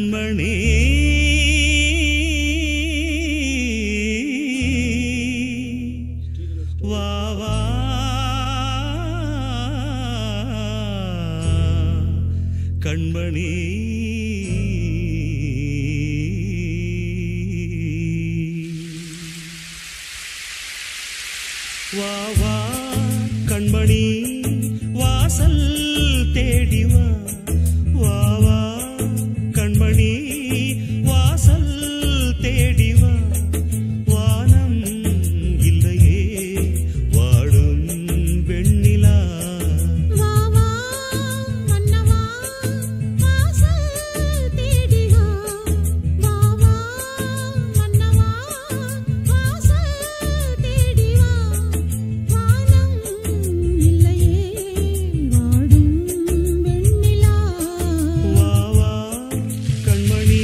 கண்மணி வா வா கண்மணி வா வா கண்மணி வாசல் தேடி வா வா வா கண்மணி வாசல் தேடி வா வானம் இல்லையே வாடும் வெண்ணிலா வா வா மன்னவா வாசல் தேடி வா வா வா மன்னவா வாசல் தேடி வா வானம் இல்லையே வாடும் வெண்ணிலா வா வா கண்மணி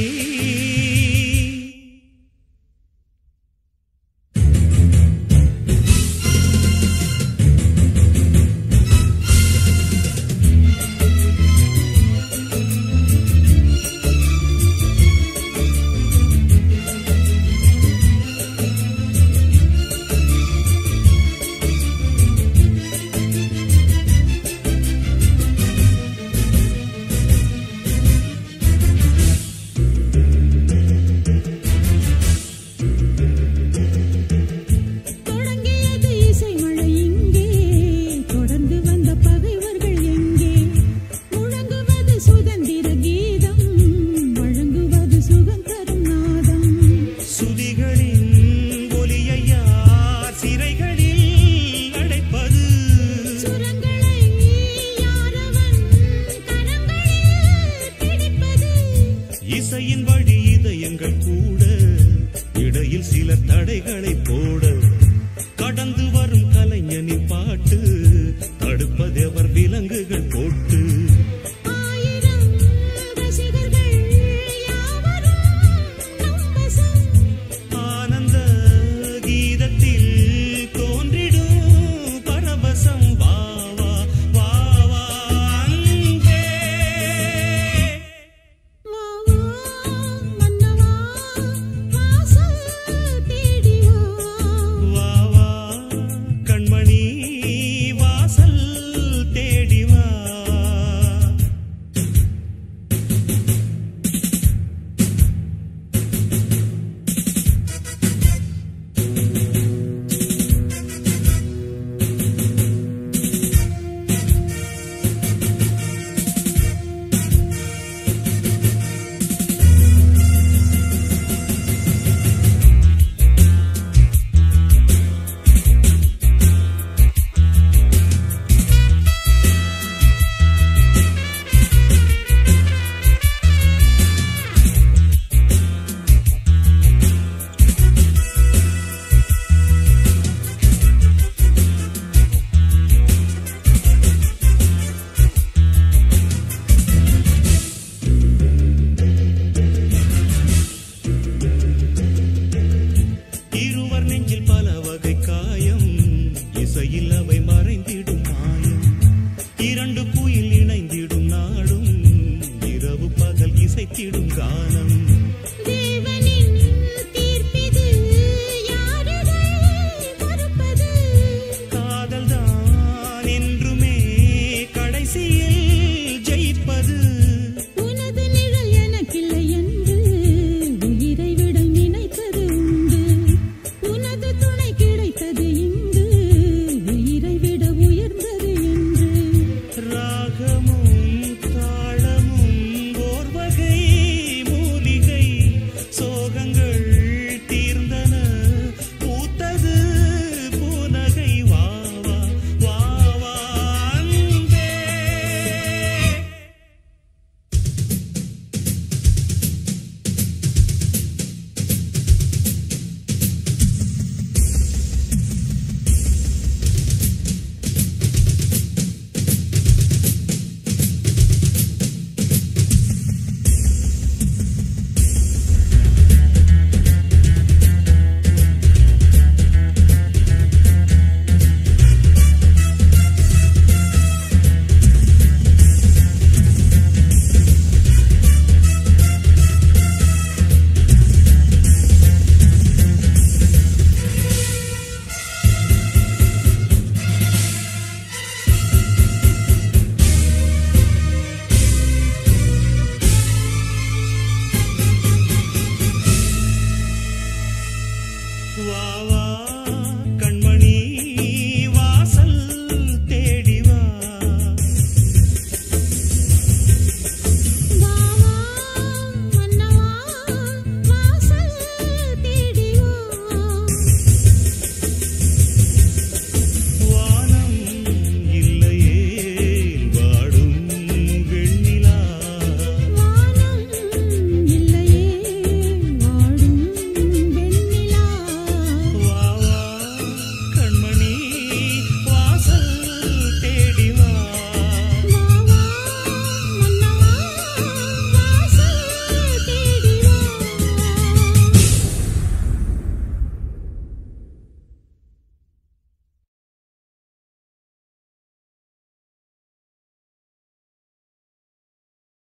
தொடங்கியது இசை மழை இங்கே தொடர்ந்து வந்த பகைவர்கள் எங்கே முழங்குவது சுதந்திர கீதம் வழங்குவது சுகம் தரும் நாதம் சுதிகளின் ஒலியை யார் சிறைகளில் அடைப்பது சுரங்களை யாரவன் கரங்களில் பிடிப்பது இசையின் வழி இதயங்கள் கூட இடையில் சில தடைகளை போட கடந்து வரும் கலைஞனின் பாட்டு தடுப்பதெவர் விலங்குகள் போட்டு ஆயிரம் ரசிகர்கள் யாவரும் நம் வசம் ஆனந்த கீதத்தில் தோன்றிடும் பரவசம் வா வா வா வா அன்பே. வா வா மன்னவா வாசல் தேடி வா வா வா கண்மணி வாசல் தேடி வா இருவர் நெஞ்சில் பல வகை காயம் இசையில் அவை மறைந்திடும் மாயம் இரண்டு குயில் இணைந்திடும் நாடும் இரவு பகல் இசைத்திடும் கானம்